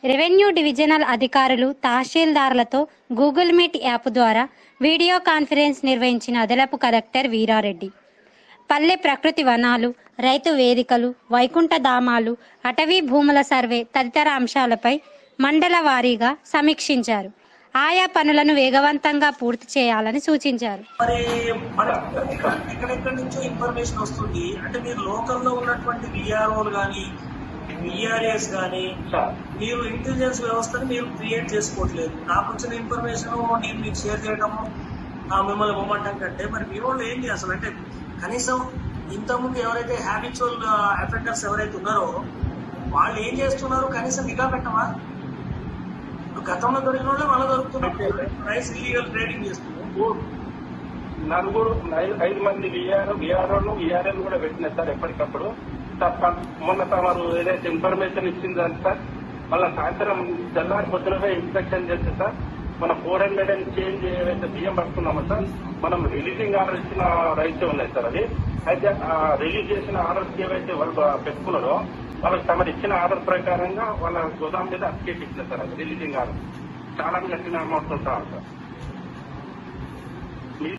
revenue divisional అధికారులు తహసీల్దార్లతో Google Meet app ద్వారా వీడియో కాన్ఫరెన్స్ నిర్వహించిన అదనపు కలెక్టర్ వీరారెడ్డి పల్లె ప్రకృతి వనాలు రైతు వేదికలు వైకుంఠ ధామాలు అటవీ భూముల సర్వే తదితర అంశాలపై మండల వారీగా సమీక్షించారు ఆయా పనులను వేగవంతంగా పూర్తి చేయాలని సూచించారు మరి మనకి ఎక్కడెక్కడి నుంచో ఇన్ఫర్మేషన్ వస్తుంది అంటే మీరు లోకల్లో ఉన్నటువంటి విఆర్ఓలు కానీ విఆర్ఏస్ కానీ మీరు ఇంటెలిజెన్స్ వ్యవస్థని మీరు క్రియేట్ చేసుకోవట్లేదు నాకు వచ్చిన ఇన్ఫర్మేషన్ నేను మీకు షేర్ చేయడము ఆ, మిమ్మల్ని ఇవ్వమంటాం కంటే మరి మీ వాళ్ళు ఏంటి అసలు అంటే కనీసం ఇంతకుముందు ఎవరైతే హ్యాబిచువల్ అఫెండర్స్ ఎవరైతే ఉన్నారో వాళ్ళు ఏం చేస్తున్నారు కనీసం నిఘా పెట్టమా ఇప్పుడు గతంలో దొరికిన వాళ్ళే మళ్ళీ దొరుకుతున్నారు రైస్ ఇల్లీగల్ ట్రేడింగ్ చేస్తున్నారు నలుగురు ఐదు ఐదు మంది విఆర్ విఆర్ఓలు విఆర్ఎల్ కూడా పెట్టినారు సార్ ఎప్పటికప్పుడు సార్ ప- మొన్న తమరు ఏదైతే ఇన్ఫర్మేషన్ ఇచ్చిందని సార్ మళ్ళీ సాయంత్రం తెల్లారి పొద్దునగా ఇన్స్పెక్షన్ చేస్తే సార్ మన ఫోర్ హండ్రెడ్ అండ్ చేంజ్ ఏవైతే బియ్యం పడుతున్నామో సార్ మనం రిలీజింగ్ ఆర్డర్ ఇచ్చిన రైట్స్ ఉన్నాయి సార్ అది అయితే ఆ రిలీజ్ చేసిన ఆర్డర్స్ ఏవైతే వాళ్ళు పెట్టుకున్నారో వాళ్ళకి తమరు ఇచ్చిన ఆర్డర్ ప్రకారంగా వాళ్ళ గోదాం మీద అప్డేట్ ఇచ్చారు సార్ అది రిలీజింగ్ ఆర్డర్ చాలా కట్టిన అమౌంట్ ఉంటాం సార్